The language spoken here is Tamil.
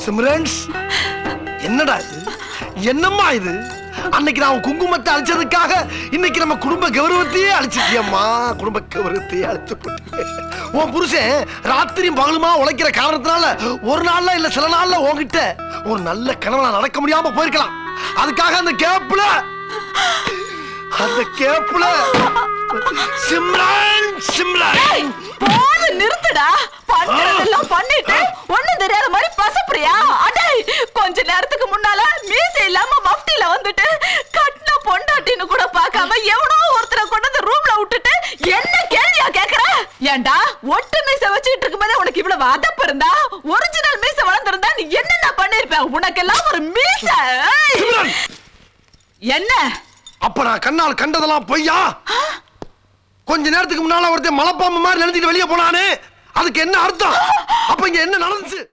சிம்ரன்ஸ் என்னடா இது என்னம்மா இது அன்னைக்கு நான் உன் குங்குமத்தை அழிச்சதுக்காக இன்னைக்கு நம்ம குடும்ப கௌரவத்தையே அழிச்சிட்டியம்மா குடும்ப கௌரவத்தையே அழிச்சு போட்டு உன் புருஷன் ராத்திரி பகலுமா உழைக்கிற காரணத்தினால ஒரு நாள்ல இல்ல சில நாள்ல உன்கிட்ட ஒரு நல்ல கனவுல நடக்க முடியாம போயிருக்கலாம் அதுக்காக அந்த கேப்ல அந்த கேப்ல சிம்ரன் சிம்ரன் போது நிறுத்துடா பண்றதெல்லாம் பண்ணிட்டு ஒண்ணும் தெரியாத மாதிரி பசப்புறியா அடே கொஞ்ச நேரத்துக்கு முன்னால மீசை இல்லாம மஃப்டில வந்துட்டு கட்டின பொண்டாட்டின்னு கூட பார்க்காம எவனோ ஒருத்தரை கொண்டு வந்து ரூம்ல விட்டுட்டு என்ன கேள்வியா கேக்குற ஏன்டா ஒட்டு மீசை வச்சுட்டு இருக்கும்போதே உனக்கு இவ்வளவு அதப்பு இருந்தா ஒரிஜினல் மீசை வளர்ந்திருந்தா நீ என்னென்ன பண்ணிருப்ப உனக்கெல்லாம் ஒரு மீசை ஏய்! சிம்ரன் என்ன அப்ப நான் கண்ணால் கண்டதெல்லாம் பொய்யா கொஞ்ச நேரத்துக்கு முன்னால ஒருத்தன் மலைப்பாம்பு மாதிரி நினைச்சிட்டு வெளியே போனானே அதுக்கு என்ன அர்த்தம் அப்ப இங்க என்ன நடந்துச்சு